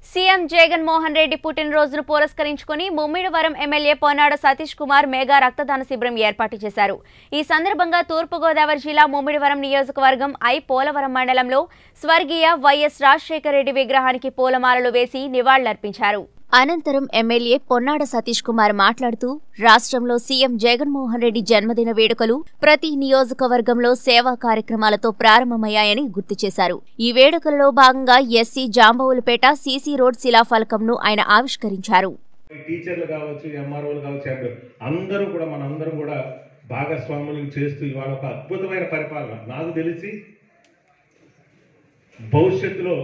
CM Jaganmohan Reddy పుట్టినరోజును పురస్కరించుకుని Mummidivaram MLA Ponnada Satish Kumar mega రక్తదాన శిబిరం ఏర్పాటు చేశారు ఈ సందర్భంగా తూర్పుగోదావరి జిల్లా ముమ్మిడివరం నియోజకవర్గం ఐ పోలవరం మండలంలో స్వర్గీయ వైఎస్ రాజశేఖర రెడ్డి విగ్రహానికి పూలమాలలు వేసి నివాళులర్పించారు అనంతరం ఎమ్మెల్యే పొన్నాడ సతీష్ కుమార్ మాట్లాడుతూ రాష్ట్రంలో సీఎం జగన్మోహన్ రెడ్డి జన్మదిన వేడుకలు ప్రతి నియోజకవర్గంలో సేవా కార్యక్రమాలతో ప్రారంభమయ్యాయని గుర్తు చేశారు ఈ వేడుకలలో భాగంగా ఎస్సీ జాంబవులపేట సీసీ రోడ్ శిలాఫలకంను ఆయన ఆవిష్కరించారు టీచర్లు కావచ్చు ఎంఆర్ఓలు కావచ్చు ఎంపీ- అందరూ కూడా మనందరం కూడా భాగస్వాములు చేస్తూ ఇవాళ ఒక అద్భుతమైన పరిపాలన నాకు తెలిసి భవిష్యత్తులో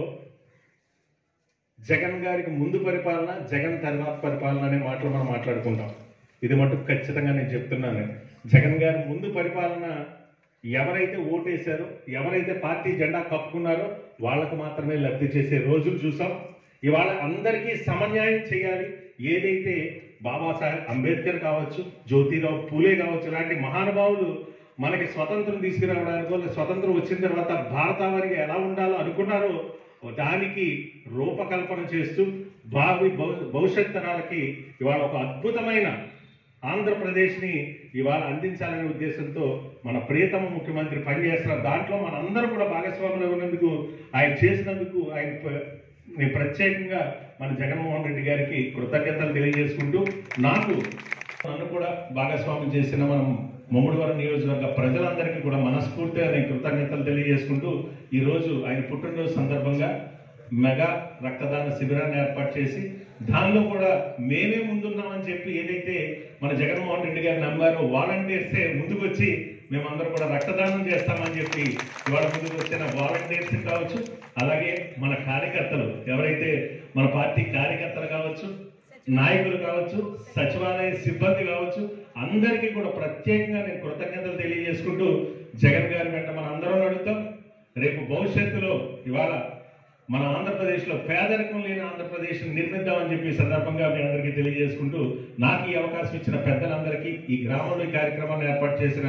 జగన్ గారికి ముందు పరిపాలన జగన్ తర్వాత పరిపాలన అనే మాటలు మనం మాట్లాడుకుంటాం ఇది మటుకు ఖచ్చితంగా నేను చెప్తున్నాను జగన్ గారి ముందు పరిపాలన ఎవరైతే ఓటేశారో ఎవరైతే పార్టీ జెండా కప్పుకున్నారో వాళ్ళకు మాత్రమే లబ్ధి చేసే రోజులు చూసాం ఇవాళ అందరికీ సమన్యాయం చేయాలి ఏదైతే బాబాసాహెబ్ అంబేద్కర్ కావచ్చు జ్యోతిరావు పూలే కావచ్చు ఇలాంటి మహానుభావులు మనకి స్వతంత్రం తీసుకురావడానికో లేదా స్వతంత్రం వచ్చిన తర్వాత భారతావనికి ఎలా ఉండాలో అనుకున్నారో దానికి రూపకల్పన చేస్తూ భావి భవి- భవిష్యత్ తరాలకి ఇవాళ ఒక అద్భుతమైన ఆంధ్రప్రదేశ్ని ఇవాళ అందించాలనే ఉద్దేశంతో మన ప్రియతమ ముఖ్యమంత్రి పనిచేస్తున్నారు దాంట్లో మనందరం కూడా భాగస్వాములు ఉన్నందుకు ఆయన చేసినందుకు ఆయన ప- నేను ప్రత్యేకంగా మన జగన్మోహన్ రెడ్డి గారికి కృతజ్ఞతలు తెలియజేసుకుంటూ నాకు నన్ను కూడా భాగస్వామ్యం చేసిన మనం ముమ్మడివరం నియోజకవర్గ ప్రజలందరికీ కూడా మనస్ఫూర్తిగా నేను కృతజ్ఞతలు తెలియజేసుకుంటూ ఈ రోజు ఆయన పుట్టినరోజు సందర్భంగా మెగా రక్తదాన శిబిరాన్ని ఏర్పాటు చేసి దానిలో కూడా మేమే ముందున్నామని చెప్పి ఏదైతే మన జగన్మోహన్ రెడ్డి గారు నమ్మారో వాలంటీర్సే ముందుకు వచ్చి మేమందరం కూడా రక్తదానం చేస్తామని చెప్పి ఇవాళ ముందుకు వచ్చిన వాలంటీర్స్ కావచ్చు అలాగే మన కార్యకర్తలు ఎవరైతే మన పార్టీ కార్యకర్తలు కావచ్చు నాయకులు కావచ్చు సచివాలయ సిబ్బంది కావచ్చు అందరికీ కూడా ప్రత్యేకంగా నేను కృతజ్ఞతలు తెలియజేసుకుంటూ జగన్ గారి వెంట మన అందరం అడుగుతాం రేపు భవిష్యత్తులో ఇవాళ మన ఆంధ్రప్రదేశ్లో పేదరికం లేని ఆంధ్రప్రదేశ్ నిర్మిద్దామని చెప్పి ఈ సందర్భంగా మీ అందరికీ తెలియజేసుకుంటూ నాకు ఈ అవకాశం ఇచ్చిన పెద్దలందరికీ ఈ గ్రామంలో ఈ కార్యక్రమాన్ని ఏర్పాటు చేసిన